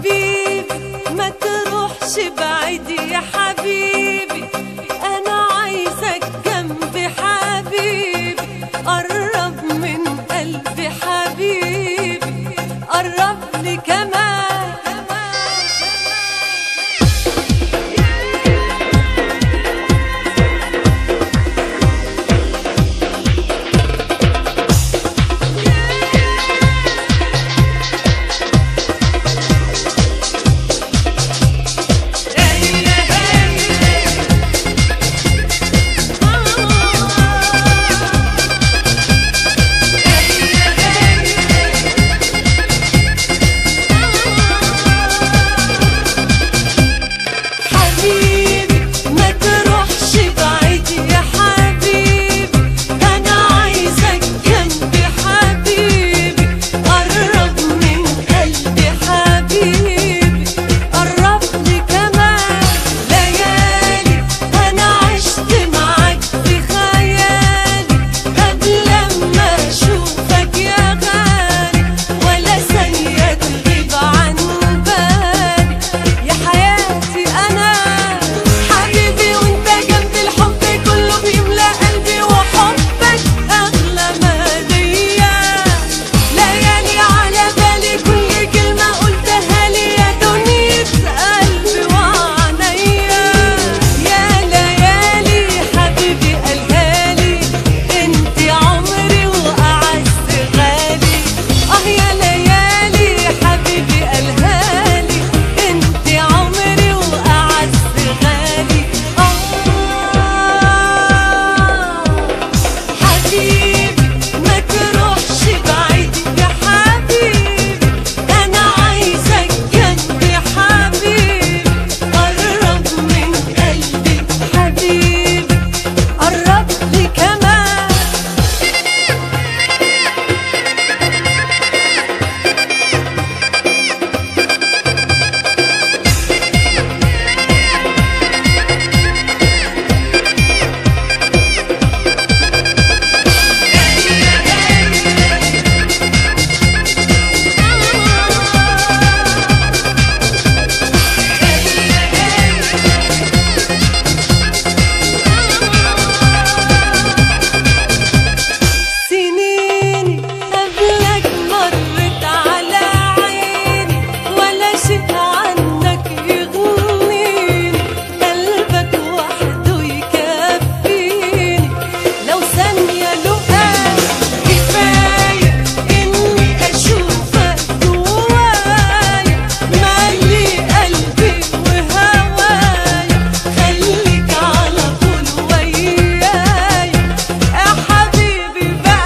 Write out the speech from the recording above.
حبيبي ما تروحش بعيد يا حبيبي انا عايزك جنبي حبيبي قرب من قلبي حبيبي قرب لي كمان حبيبي ما تروحش بعيد يا حبيبي انا عايزك جنبي حبيبي قرب من قلبي حبيبي قرب لي كمان ليالي انا عشت معاك في خيالي قبل ما اشوفك يا غالي ولا ثانيه تغيب عن بالي يا حياتي انا حبيبي وانت جنبي الحب كله بيملى قلبي وحبك اغلى ما ليا ليالي على بالي كل كلمه قلتها لي يا دنيا قلبي وعينيا يا ليالي حبيبي قالها لي انت عمري واعز غالي اه يا ليالي حبيبي قالها لي انت عمري واعز غالي اه حبيبي ما تروحش بعيد يا حبيبي انا عايزك جنبي حبيبي قرب من قلبي حبيبي قرب لي كمان سنيني قبلك مرت على عيني ولا شيء عنك يغنيني قلبك وحده يكفيني لو ثانية لقاك كفاية إني أشوفك جوايا مالي قلبي وهوايا خليك على طول ويايا يا حبيبي بقى